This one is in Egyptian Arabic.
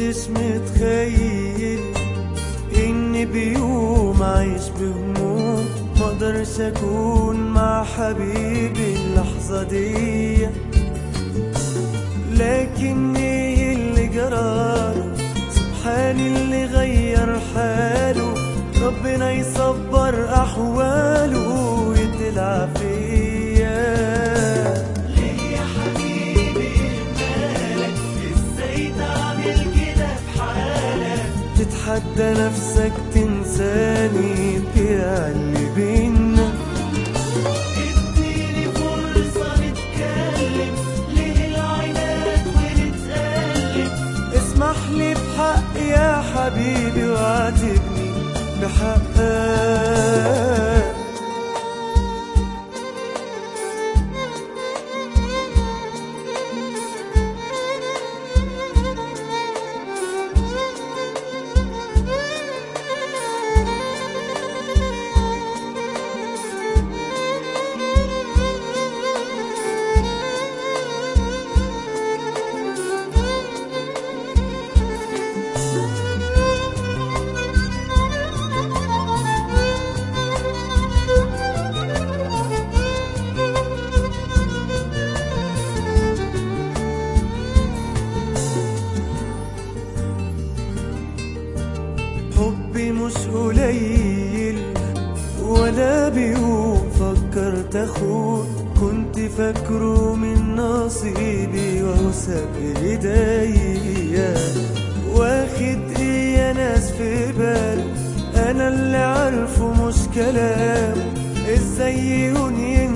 كنتش متخيل اني بيوم عايش بهموم مقدرش اكون مع حبيبي اللحظة دي لكن ايه اللي جراله سبحان اللي غير حاله ربنا يصبر احواله ويدلع فيا ليه يا حبيبي مالك ازاي تعمل كده في حالك تتحدى نفسك تنساني بيع اللي بينا اديني فرصة نتكلم ليه العناد ونتألم اسمح لي بحق يا حبيبي واعاتبني بحقك حبي مش قليل ولا بيوم فكرت اخون كنت فاكره من نصيبي وهو ساب ايديا واخد ايه يا ناس في باله انا اللي عارفه مش كلام ازاي يهون